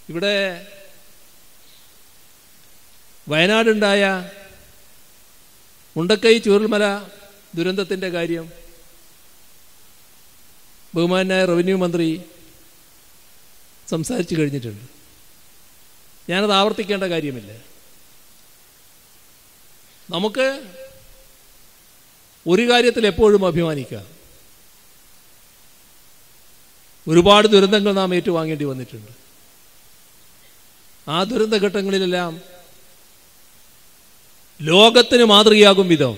ഇവിടെ വയനാടുണ്ടായ മുണ്ടക്കൈ ചൂരൽമല ദുരന്തത്തിൻ്റെ കാര്യം ബഹുമാനായ റവന്യൂ മന്ത്രി സംസാരിച്ചു കഴിഞ്ഞിട്ടുണ്ട് ഞാനത് ആവർത്തിക്കേണ്ട കാര്യമില്ല നമുക്ക് ഒരു കാര്യത്തിൽ എപ്പോഴും അഭിമാനിക്കാം ഒരുപാട് ദുരന്തങ്ങൾ നാം ഏറ്റുവാങ്ങേണ്ടി വന്നിട്ടുണ്ട് ആ ദുരന്തഘട്ടങ്ങളിലെല്ലാം ലോകത്തിന് മാതൃകയാകും വിധം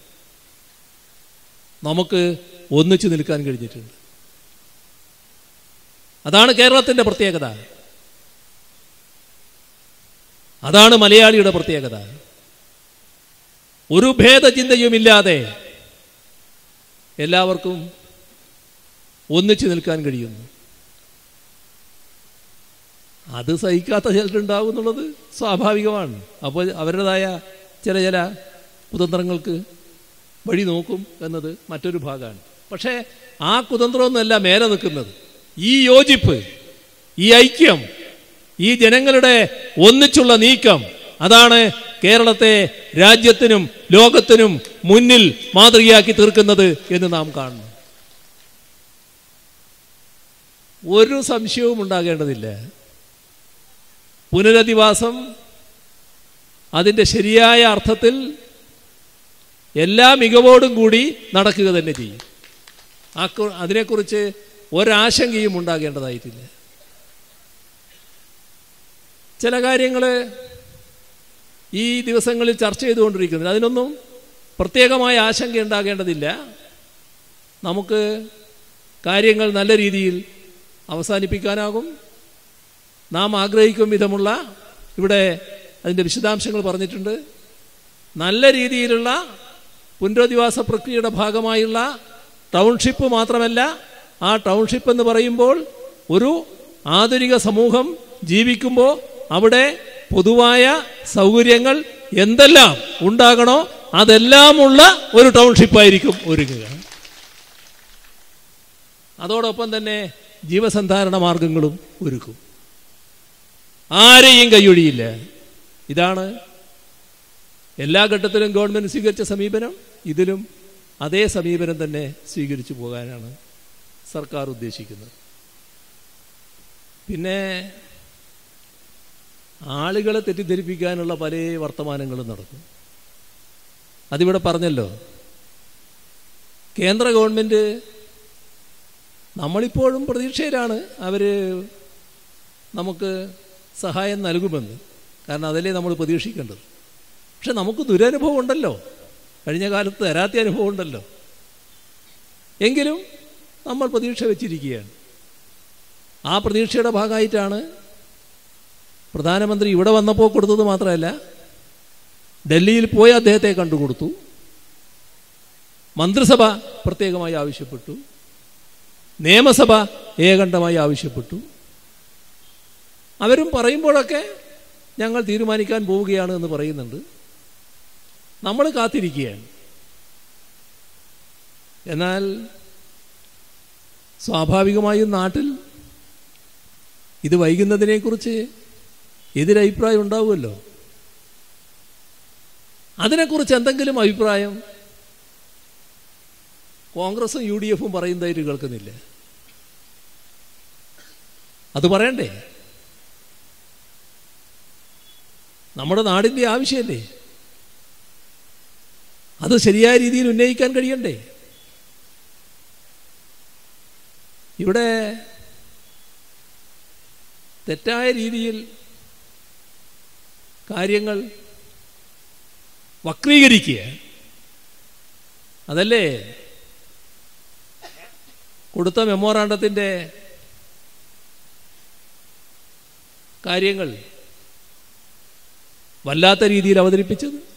നമുക്ക് ഒന്നിച്ചു നിൽക്കാൻ കഴിഞ്ഞിട്ടുണ്ട് അതാണ് കേരളത്തിൻ്റെ പ്രത്യേകത അതാണ് മലയാളിയുടെ പ്രത്യേകത ഒരു ഭേദചിന്തയുമില്ലാതെ എല്ലാവർക്കും ഒന്നിച്ചു നിൽക്കാൻ കഴിയുന്നു അത് സഹിക്കാത്ത ചിലരുണ്ടാവും എന്നുള്ളത് സ്വാഭാവികമാണ് അപ്പോൾ അവരുടേതായ ചില ചില കുതന്ത്രങ്ങൾക്ക് വഴി നോക്കും എന്നത് മറ്റൊരു ഭാഗമാണ് പക്ഷേ ആ കുതന്ത്രമൊന്നുമല്ല മേലെ നിൽക്കുന്നത് ഈ യോജിപ്പ് ഈ ഐക്യം ഈ ജനങ്ങളുടെ ഒന്നിച്ചുള്ള നീക്കം അതാണ് കേരളത്തെ രാജ്യത്തിനും ലോകത്തിനും മുന്നിൽ മാതൃകയാക്കി തീർക്കുന്നത് എന്ന് നാം കാണുന്നു ഒരു സംശയവും ഉണ്ടാകേണ്ടതില്ല പുനരധിവാസം അതിൻ്റെ ശരിയായ അർത്ഥത്തിൽ എല്ലാ മികവോടും കൂടി നടക്കുക തന്നെ ചെയ്യും ആ കു- അതിനെക്കുറിച്ച് ഒരാശങ്കയും ഉണ്ടാകേണ്ടതായിട്ടില്ല ചില കാര്യങ്ങൾ ഈ ദിവസങ്ങളിൽ ചർച്ച ചെയ്തുകൊണ്ടിരിക്കുന്നില്ല അതിനൊന്നും പ്രത്യേകമായ ആശങ്ക ഉണ്ടാകേണ്ടതില്ല നമുക്ക് കാര്യങ്ങൾ നല്ല രീതിയിൽ അവസാനിപ്പിക്കാനാകും നാം ആഗ്രഹിക്കും വിധമുള്ള ഇവിടെ അതിൻ്റെ വിശദാംശങ്ങൾ പറഞ്ഞിട്ടുണ്ട് നല്ല രീതിയിലുള്ള പുനരധിവാസ പ്രക്രിയയുടെ ഭാഗമായുള്ള ടൗൺഷിപ്പ് മാത്രമല്ല ആ ടൗൺഷിപ്പ് എന്ന് പറയുമ്പോൾ ഒരു ആധുനിക സമൂഹം ജീവിക്കുമ്പോൾ അവിടെ പൊതുവായ സൗകര്യങ്ങൾ എന്തെല്ലാം ഉണ്ടാകണോ അതെല്ലാമുള്ള ഒരു ടൗൺഷിപ്പായിരിക്കും ഒരുങ്ങുക അതോടൊപ്പം തന്നെ ജീവസന്ധാരണ മാർഗങ്ങളും ഒരുക്കും ആരെയും കൈയൊഴിയില്ല ഇതാണ് എല്ലാ ഘട്ടത്തിലും ഗവൺമെന്റ് സ്വീകരിച്ച സമീപനം ഇതിലും അതേ സമീപനം തന്നെ സ്വീകരിച്ചു പോകാനാണ് സർക്കാർ ഉദ്ദേശിക്കുന്നത് പിന്നെ ആളുകളെ തെറ്റിദ്ധരിപ്പിക്കാനുള്ള പല വർത്തമാനങ്ങളും നടക്കും അതിവിടെ പറഞ്ഞല്ലോ കേന്ദ്ര ഗവൺമെൻറ് നമ്മളിപ്പോഴും പ്രതീക്ഷയിലാണ് അവർ നമുക്ക് സഹായം നൽകുമെന്ന് കാരണം അതല്ലേ നമ്മൾ പ്രതീക്ഷിക്കേണ്ടത് പക്ഷെ നമുക്ക് ദുരനുഭവം ഉണ്ടല്ലോ കഴിഞ്ഞ കാലത്ത് തരാത്ത അനുഭവം ഉണ്ടല്ലോ എങ്കിലും നമ്മൾ പ്രതീക്ഷ വെച്ചിരിക്കുകയാണ് ആ പ്രതീക്ഷയുടെ ഭാഗമായിട്ടാണ് പ്രധാനമന്ത്രി ഇവിടെ വന്നപ്പോൾ കൊടുത്തത് മാത്രമല്ല ഡൽഹിയിൽ പോയി അദ്ദേഹത്തെ കണ്ടുകൊടുത്തു മന്ത്രിസഭ പ്രത്യേകമായി ആവശ്യപ്പെട്ടു നിയമസഭ ഏകണ്ഠമായി ആവശ്യപ്പെട്ടു അവരും പറയുമ്പോഴൊക്കെ ഞങ്ങൾ തീരുമാനിക്കാൻ പോവുകയാണ് എന്ന് പറയുന്നുണ്ട് നമ്മൾ കാത്തിരിക്കുകയാണ് എന്നാൽ സ്വാഭാവികമായും നാട്ടിൽ ഇത് വൈകുന്നതിനെക്കുറിച്ച് എതിരഭിപ്രായം ഉണ്ടാവുമല്ലോ അതിനെക്കുറിച്ച് എന്തെങ്കിലും അഭിപ്രായം കോൺഗ്രസും യു ഡി എഫും പറയുന്നതായിട്ട് കേൾക്കുന്നില്ല അത് പറയണ്ടേ നമ്മുടെ നാടിൻ്റെ ആവശ്യമല്ലേ അത് ശരിയായ രീതിയിൽ ഉന്നയിക്കാൻ കഴിയണ്ടേ ഇവിടെ തെറ്റായ രീതിയിൽ കാര്യങ്ങൾ വക്രീകരിക്കുക അതല്ലേ കൊടുത്ത മെമ്മോറാണ്ടത്തിൻ്റെ കാര്യങ്ങൾ വല്ലാത്ത രീതിയിൽ അവതരിപ്പിച്ചത്